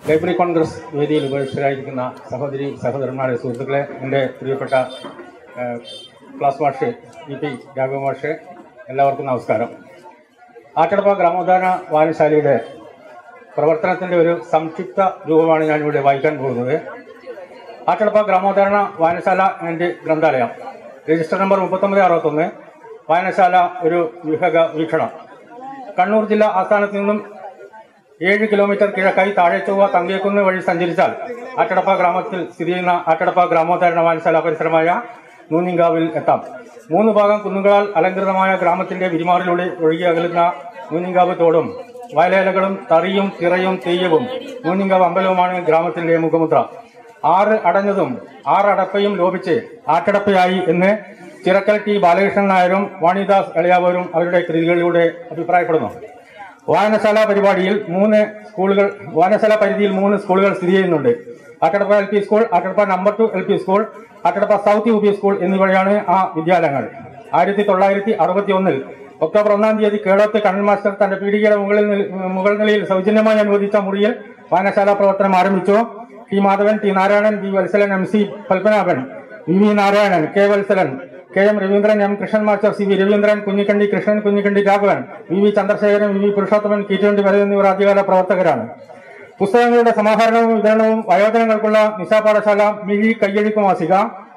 library Congress വേദിയിൽ ഉപേക്ഷിതരായിരിക്കുന്ന സഹോദരി സഹോദരന്മാരെ സുഹൃത്തുക്കളെ എൻ്റെ പ്രിയപ്പെട്ട ഏഹ്, ക്ലാസ് മാഷ് ഇ പി രാഘവ മാഷ് എല്ലാവർക്കും നമസ്കാരം ആറ്റടപ്പ ഗ്രാമോദ്യാന വായനശാലയുടെ പ്രവർത്തനത്തിൻ്റെ ഒരു സംക്ഷിപ്ത രൂപമാണ് ഞാനിവിടെ വായിക്കാൻ പോകുന്നത് ആറ്റടപ്പ ഗ്രാമോദ്യാന വായനശാല ആൻഡ് ഗ്രന്ഥാലയം രജിസ്റ്റർ നമ്പർ മുപ്പത്തൊമ്പത് അറുപത്തൊന്ന് വായനശാല ഒരു വിഹക വീക്ഷണം കണ്ണൂർ ജില്ലാ ആസ്ഥാനത്ത് നിന്നും ഏഴ് കിലോമീറ്റർ കിഴക്കായി താഴെച്ചൊവ്വ തങ്കേക്കുന്ന് വഴി സഞ്ചരിച്ചാൽ ആറ്റടപ്പ ഗ്രാമത്തിൽ സ്ഥിതി ചെയ്യുന്ന ആറ്റടപ്പ ഗ്രാമോദ്ധാരണ വായനശാല പരിസരമായ നൂന്നിങ്കാവിൽ എത്താം മൂന്ന് ഭാഗം കുന്നുകളാൽ അലങ്കൃതമായ ഗ്രാമത്തിന്റെ വിരിമാറിലൂടെ ഒഴുകി അകലുന്ന നൂന്നിങ്കാവ് തോടും വയലേലകളും തറിയും തിറയും തെയ്യവും നൂന്നിങ്കാവ് അമ്പലവുമാണ് ഗ്രാമത്തിന്റെ മുഖമുദ്ര ആറ് അടഞ്ഞതും ആറ് അടപ്പയും ലോപിച്ച് ആറ്റടപ്പയായി എന്ന് ചിറക്കൽ ടി ബാലകൃഷ്ണൻ നായരും വാണിദാസ് എളയാവരും അവരുടെ കൃതികളിലൂടെ അഭിപ്രായപ്പെടുന്നു വായനശാല പരിപാടിയിൽ മൂന്ന് സ്കൂളുകൾ വായനശാല പരിധിയിൽ മൂന്ന് സ്കൂളുകൾ സ്ഥിതി ചെയ്യുന്നുണ്ട് Attadappa L P school Attadappa number two L P school Attadappa south U P school എന്നിവയാണ് ആ വിദ്യാലയങ്ങൾ ആയിരത്തി തൊള്ളായിരത്തി അറുപത്തി ഒന്നിൽ ഒക്ടോബർ ഒന്നാം തീയതി കേളോത്ത് കണ്ണൻ മാസ്റ്റർ തന്റെ പീടികയുടെ മുകളിൽ നിൽ- മുകൾ നിലയിൽ സൗജന്യമായി അനുവദിച്ച മുറിയിൽ വായനശാല പ്രവർത്തനം ആരംഭിച്ചു T Madhavan T Narayanan V Vatsalan M C Padmanabhan V V Narayanan K Vatsalan K M Raveendran M Krishnan master C V Raveendran Kunhikandi Krishnan Kunhikandi Raghavan V V Chandrasekharan V V Purushothaman Keettuvandi വരെ എന്നിവർ ആദ്യകാല പ്രവർത്തകരാണ് പുസ്തകങ്ങളുടെ സമാഹരണവും വിതരണവും വയോജനങ്ങൾക്കുള്ള നിശാ പാഠശാല മിഴി കയ്യഴിപ്പ് മാസിക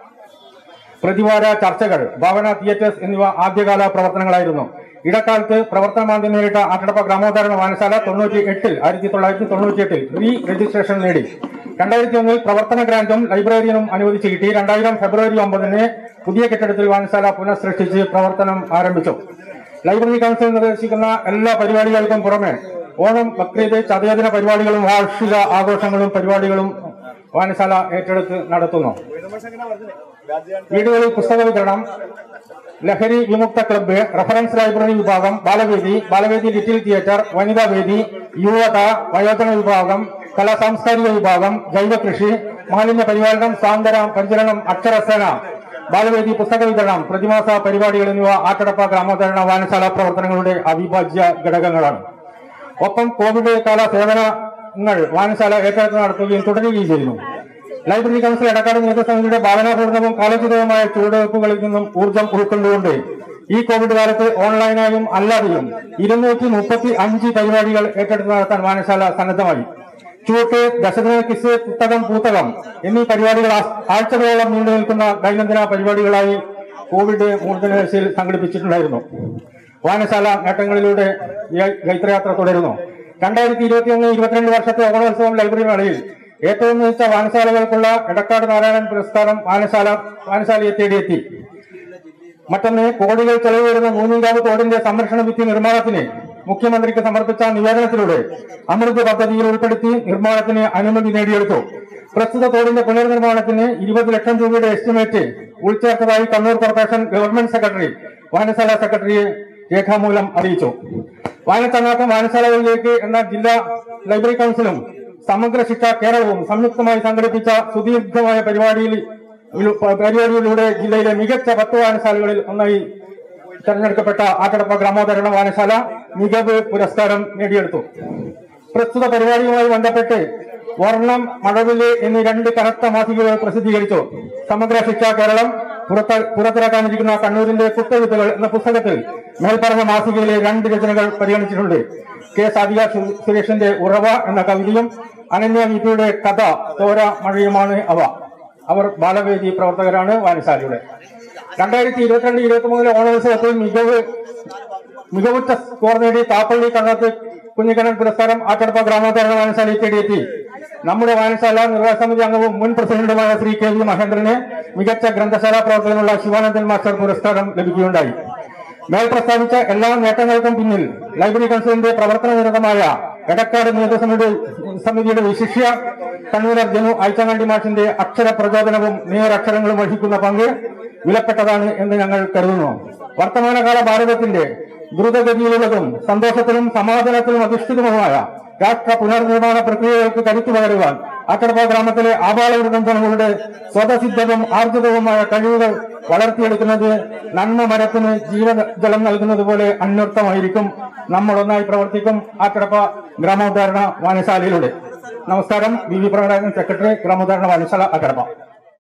പ്രതിവാര ചർച്ചകൾ ഭാവന തിയേറ്റേഴ്സ് എന്നിവ ആദ്യകാല പ്രവർത്തനങ്ങളായിരുന്നു ഇടക്കാലത്ത് പ്രവർത്തനമാന്ദ്യം നേരിട്ട ആറ്റടപ്പ ഗ്രാമോദ്ധാരണ വായനശാല തൊണ്ണൂറ്റി എട്ടിൽ ആയിരത്തി തൊള്ളായിരത്തി തൊണ്ണൂറ്റി എട്ടിൽ റീ രജിസ്ട്രേഷൻ നേടി രണ്ടായിരത്തി ഒന്നിൽ പ്രവർത്തന ഗ്രാന്റും ലൈബ്രറിയനും അനുവദിച്ച് കിട്ടി രണ്ടായിരം ഫെബ്രുവരി ഒമ്പതിന് പുതിയ കെട്ടിടത്തിൽ വായനശാല പുനഃസൃഷ്ടിച്ച് പ്രവർത്തനം ആരംഭിച്ചു ലൈബ്രറി കൗൺസിൽ നിർദ്ദേശിക്കുന്ന എല്ലാ പരിപാടികൾക്കും പുറമെ ഓണം ബക്രീദ് ചതയദിന പരിപാടികളും വാർഷിക ആഘോഷങ്ങളും പരിപാടികളും വായനശാല ഏറ്റെടുത്ത് നടത്തുന്നു വീടുകളിൽ പുസ്തക വിതരണം ലഹരി വിമുക്ത ക്ലബ്ബ് റഫറൻസ് ലൈബ്രറി വിഭാഗം ബാലവേദി ബാലവേദി ലിറ്റിൽ തിയേറ്റർ വനിതാ വേദി യുവത വയോജന വിഭാഗം കലാ സാംസ്കാരിക വിഭാഗം ജൈവ കൃഷി മാലിന്യ പരിപാലനം സാന്ത്വന പരിചരണം അക്ഷരസേന ബാലവേദി പുസ്തക വിതരണം പ്രതിമാസ പരിപാടികൾ എന്നിവ ആറ്റടപ്പ ഗ്രാമോദ്ധരണ വായനശാല പ്രവർത്തനങ്ങളുടെ അവിഭാജ്യ ഘടകങ്ങളാണ് ഒപ്പം കോവിഡ് കാല സേവനങ്ങൾ വായനശാല ഏറ്റെടുത്ത് നടത്തുകയും തുടരുകയും ചെയ്യുന്നു ലൈബ്രറി കൗൺസിൽ എടക്കാട് നേതൃസമിതിയുടെ ഭാവനാപൂർണവും കാലോചിതവുമായ ചുവടുവയ്പ്പുകളിൽ നിന്നും ഊർജം ഉൾക്കൊണ്ടുകൊണ്ട് ഈ കോവിഡ് കാലത്ത് ഓൺലൈനായും അല്ലാതെയും ഇരുന്നൂറ്റി മുപ്പത്തി അഞ്ച് പരിപാടികൾ ഏറ്റെടുത്ത് നടത്താൻ വായനശാല സന്നദ്ധമായി ചൂട്ട് ദശദിന കിസ് പുത്തകം പൂത്തകം എന്നീ പരിപാടികൾ ആ- ആഴ്ചകളോളം നീണ്ടു നിൽക്കുന്ന ദൈനംദിന പരിപാടികളായി കോവിഡ് മൂർധനേഴ്സിൽ സംഘടിപ്പിച്ചിട്ടുണ്ടായിരുന്നു വായനശാല നേട്ടങ്ങളിലൂടെ ഈ ജൈത്രയാത്ര തുടരുന്നു രണ്ടായിരത്തി ഇരുപത്തി ഒന്ന് ഇരുപത്തിരണ്ട് വർഷത്തെ ഓണോത്സവം ലൈബ്രറി മേളയിൽ ഏറ്റവും മികച്ച വായനശാലകൾക്കുള്ള എടക്കാട് നാരായണൻ പുരസ്കാരം വായനശാല വായനശാലയെ തേടിയെത്തി മറ്റൊന്ന് കോടികൾ ചെലവ് വരുന്ന മൂന്നിങ്കാവ് തോടിന്റെ സംരക്ഷണ ഭിത്തി നിർമ്മാണത്തിന് മുഖ്യമന്ത്രിക്ക് സമർപ്പിച്ച നിവേദനത്തിലൂടെ അമൃത് പദ്ധതിയിൽ ഉൾപ്പെടുത്തി നിർമ്മാണത്തിന് അനുമതി നേടിയെടുത്തു പ്രസ്തുത തോടിന്റെ പുനർനിർമ്മാണത്തിന് ഇരുപത് ലക്ഷം രൂപയുടെ എസ്റ്റിമേറ്റ് ഉൾച്ചേർത്തതായി കണ്ണൂർ കോർപ്പറേഷൻ ഗവൺമെന്റ് സെക്രട്ടറി വായനശാല സെക്രട്ടറിയെ രേഖാമൂലം അറിയിച്ചു വായനച്ചങ്ങാക്കം വായനശാലകളിലേക്ക് എന്ന ജില്ലാ ലൈബ്രറി കൗൺസിലും സമഗ്ര ശിക്ഷ കേരളവും സംയുക്തമായി സംഘടിപ്പിച്ച സുദീർഘമായ പരിപാടിയിൽ പരിപാടിയിലൂടെ ജില്ലയിലെ മികച്ച പത്ത് വായനശാലകളിൽ ഒന്നായി തെരഞ്ഞെടുക്കപ്പെട്ട ആറ്റടപ്പ ഗ്രാമോദ്ധരണ വായനശാല മികവ് പുരസ്കാരം നേടിയെടുത്തു പ്രസ്തുത പരിപാടിയുമായി ബന്ധപ്പെട്ട് വർണ്ണം മഴവില് എന്നീ രണ്ട് കനത്ത മാസികകൾ പ്രസിദ്ധീകരിച്ചു സമഗ്ര ശിക്ഷ കേരളം പുറത്ത പുറത്തിറക്കാനിരിക്കുന്ന കണ്ണൂരിന്റെ കുറ്റവിത്തുകൾ എന്ന പുസ്തകത്തിൽ മേൽപ്പറഞ്ഞ മാസികയിലെ രണ്ട് രചനകൾ പരിഗണിച്ചിട്ടുണ്ട് കെ സാദിക സു- സുരേഷിന്റെ ഉറവ എന്ന കവിതയും അനന്യ വിപിയുടെ കഥ തോര മഴയുമാണ് അവ അവർ ബാലവേദി പ്രവർത്തകരാണ് വായനശാലയുടെ രണ്ടായിരത്തി ഇരുപത്തിരണ്ട് ഇരുപത്തി മൂന്നിലെ ഓണോത്സവത്തിൽ മികവ് മികവുറ്റ സ്കോർ നേടി താപ്പള്ളി കണ്ണത്ത് കുഞ്ഞിക്കണ്ണൻ പുരസ്കാരം ആറ്റടപ്പ ഗ്രാമോദ്ധാരണ വായനശാലയിൽ തേടിയെത്തി നമ്മുടെ വായനശാല നിർവാഹക സമിതി അംഗവും മുൻ പ്രസിഡന്റുമായ ശ്രീ കെ വി മഹേന്ദ്രന് മികച്ച ഗ്രന്ഥശാല പ്രവർത്തനത്തിനുള്ള ശിവാനന്ദൻ മാസ്റ്റർ പുരസ്കാരം ലഭിക്കുകയുണ്ടായി മേൽ പ്രസ്താവിച്ച എല്ലാ നേട്ടങ്ങൾക്കും പിന്നിൽ ലൈബ്രറി കൗൺസിലിന്റെ പ്രവർത്തന നിരതമായ എടക്കാട് നേതൃസമിതി സമിതിയുടെ വിശിഷ്യ കൺവീനർ ജനു ആഴ്ചങ്ങാണ്ടി മാഷിന്റെ അക്ഷര പ്രചോദനവും നേരക്ഷരങ്ങളും വഹിക്കുന്ന പങ്ക് വിലപ്പെട്ടതാണ് എന്ന് ഞങ്ങൾ കരുതുന്നു വർത്തമാനകാല ഭാരതത്തിന്റെ ദ്രുതഗതിയിലുള്ളതും സന്തോഷത്തിലും സമാധാനത്തിലും അധിഷ്ഠിതവുമായ രാഷ്ട്ര പുനർനിർമ്മാണ പ്രക്രിയകൾക്ക് കരുത്തു പകരുവാൻ ആറ്റടപ്പ ഗ്രാമത്തിലെ ആപാലവൃതം ജനങ്ങളുടെ സ്വതസിദ്ധവും ആർജിതവുമായ കഴിവുകൾ വളർത്തിയെടുക്കുന്നത് നന്മ മരത്തിന് ജീവജലം നൽകുന്നത് പോലെ അന്വർത്ഥമായിരിക്കും നമ്മൾ ഒന്നായി പ്രവർത്തിക്കും ആറ്റടപ്പ ഗ്രാമോദ്ധാരണ വായനശാലയിലൂടെ നമസ്കാരം ബി വി പ്രകാശൻ സെക്രട്ടറി ഗ്രാമോദ്ധാരണ വായനശാല അക്കടമ